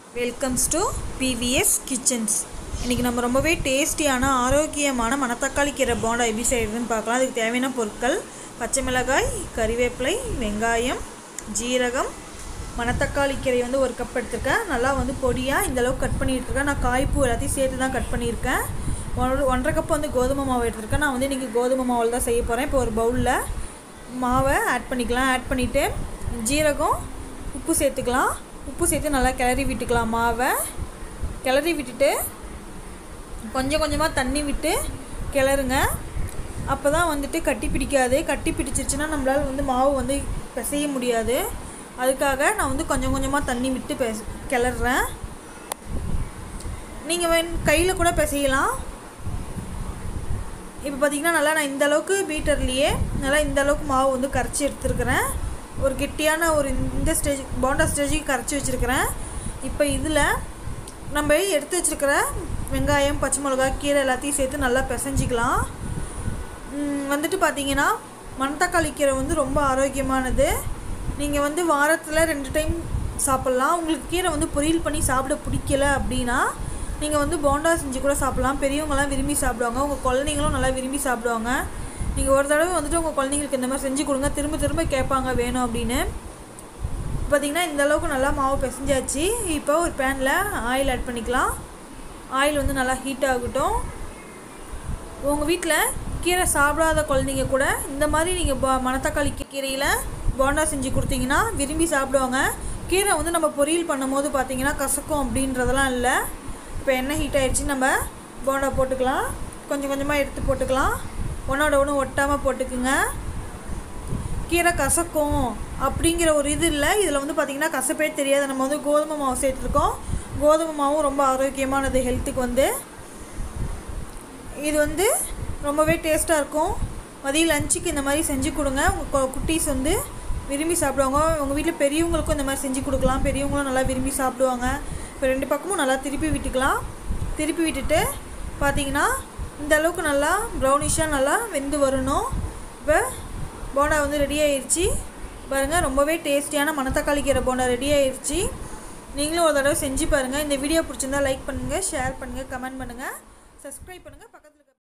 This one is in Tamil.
வெல்கம்ஸ் டு பிவிஎஸ் கிச்சன்ஸ் இன்றைக்கி நம்ம ரொம்பவே டேஸ்டியான ஆரோக்கியமான மணத்தக்காளி கீரை போண்டா எப்படி செய்கிறதுன்னு பார்க்கலாம் அதுக்கு தேவையான பொருட்கள் பச்சை மிளகாய் கறிவேப்பிலை வெங்காயம் ஜீரகம் மணத்தக்காளி கீரை வந்து ஒரு கப் எடுத்திருக்கேன் நல்லா வந்து பொடியாக இந்த அளவுக்கு கட் பண்ணிட்டுருக்கேன் நான் காய்ப்பூ எல்லாத்தையும் சேர்த்து தான் கட் பண்ணியிருக்கேன் ஒரு ஒன்றரை கப் வந்து கோதுமை மாவு எடுத்திருக்கேன் நான் வந்து இன்றைக்கி கோதுமை மாவில் தான் செய்ய போகிறேன் இப்போ ஒரு பவுலில் மாவை ஆட் பண்ணிக்கலாம் ஆட் பண்ணிவிட்டு ஜீரகம் உப்பு சேர்த்துக்கலாம் உப்பு சேர்த்து நல்லா கிளறி விட்டுக்கலாம் மாவை கிளறி விட்டுட்டு கொஞ்சம் கொஞ்சமாக தண்ணி விட்டு கிளறுங்க அப்போ தான் வந்துட்டு கட்டி பிடிக்காது கட்டி பிடிச்சிருச்சுன்னா நம்மளால் வந்து மாவு வந்து பிசைய முடியாது அதுக்காக நான் வந்து கொஞ்சம் கொஞ்சமாக தண்ணி விட்டு பெச கிளறுறேன் நீங்கள் வேண் கையில் கூட பிசையலாம் இப்போ பார்த்தீங்கன்னா நல்லா நான் இந்த அளவுக்கு பீட்டர்லேயே நல்லா இந்த அளவுக்கு மாவு வந்து கரைச்சி எடுத்துருக்கிறேன் ஒரு கெட்டியான ஒரு இந்த ஸ்டேஜ் போண்டா ஸ்டேஜுக்கு கரைச்சி வச்சுருக்கிறேன் இப்போ இதில் நம்ம எடுத்து வச்சுருக்கிற வெங்காயம் பச்சை மிளகாய் கீரை எல்லாத்தையும் சேர்த்து நல்லா பிசைஞ்சிக்கலாம் ம், வந்துட்டு பார்த்தீங்கன்னா மணத்தக்காளி கீரை வந்து ரொம்ப ஆரோக்கியமானது நீங்கள் வந்து வாரத்தில் ரெண்டு டைம் சாப்பிட்லாம் உங்களுக்கு கீரை வந்து பொரியல் பண்ணி சாப்பிட பிடிக்கல அப்படின்னா நீங்கள் வந்து போண்டா செஞ்சு கூட சாப்பிட்லாம் பெரியவங்களாம் விரும்பி சாப்பிடுவாங்க உங்கள் குழந்தைங்களும் நல்லா விரும்பி சாப்பிடுவாங்க நீங்கள் ஒரு தடவை வந்துட்டு உங்கள் குழந்தைங்களுக்கு இந்த மாதிரி செஞ்சு கொடுங்க திரும்ப திரும்ப கேட்பாங்க வேணும் அப்படின்னு பார்த்தீங்கன்னா இந்த அளவுக்கு நல்லா மாவு பிசைஞ்சாச்சு இப்போ ஒரு பேனில் ஆயில் ஆட் பண்ணிக்கலாம் ஆயில் வந்து நல்லா ஹீட் ஆகட்டும் உங்கள் வீட்டில் கீரை சாப்பிடாத குழந்தைங்க கூட இந்த மாதிரி நீங்கள் போ மணத்தக்காளி கீ- கீரையில் போண்டா செஞ்சு கொடுத்தீங்கன்னா விரும்பி சாப்பிடுவாங்க கீரை வந்து நம்ம பொரியல் பண்ணும்போது பார்த்தீங்கன்னா கசக்கும் அப்படின்றதெல்லாம் இல்லை இப்போ எண்ணெய் ஹீட் ஆயிடுச்சு நம்ம போண்டா போட்டுக்கலாம் கொஞ்சம் கொஞ்சமாக எடுத்து போட்டுக்கலாம் ஒன்றோட ஒன்று ஒட்டாமல் போட்டுக்குங்க கீரை கசக்கும் அப்படிங்கிற ஒரு இது இல்லை இதில் வந்து பார்த்திங்கன்னா கசப்பே தெரியாது நம்ம வந்து கோதுமை மாவு சேர்த்துருக்கோம் கோதுமை மாவும் ரொம்ப ஆரோக்கியமானது ஹெல்த்துக்கு வந்து இது வந்து ரொம்பவே டேஸ்ட்டாக இருக்கும் மதியம் லஞ்சுக்கு இந்த மாதிரி செஞ்சு கொடுங்க உங்கள் குட்டீஸ் வந்து விரும்பி சாப்பிடுவாங்க உங்கள் வீட்டில் பெரியவங்களுக்கும் இந்த மாதிரி செஞ்சு கொடுக்கலாம் பெரியவங்களும் நல்லா விரும்பி சாப்பிடுவாங்க இப்போ ரெண்டு பக்கமும் நல்லா திருப்பி விட்டுக்கலாம் திருப்பி விட்டுட்டு பார்த்தீங்கன்னா இந்த அளவுக்கு நல்லா ப்ரௌனிஷாக நல்லா வெந்து வரணும் இப்போ போண்டா வந்து ரெடி ஆயிடுச்சு பாருங்கள் ரொம்பவே டேஸ்டியான மணத்தக்காளி கீரை போண்டா ரெடி ஆயிடுச்சு நீங்களும் ஒரு தடவை செஞ்சு பாருங்கள் இந்த வீடியோ பிடிச்சிருந்தா லைக் பண்ணுங்கள் ஷேர் பண்ணுங்கள் கமெண்ட் பண்ணுங்கள் சப்ஸ்கிரைப் பண்ணுங்கள் பக்கத்தில்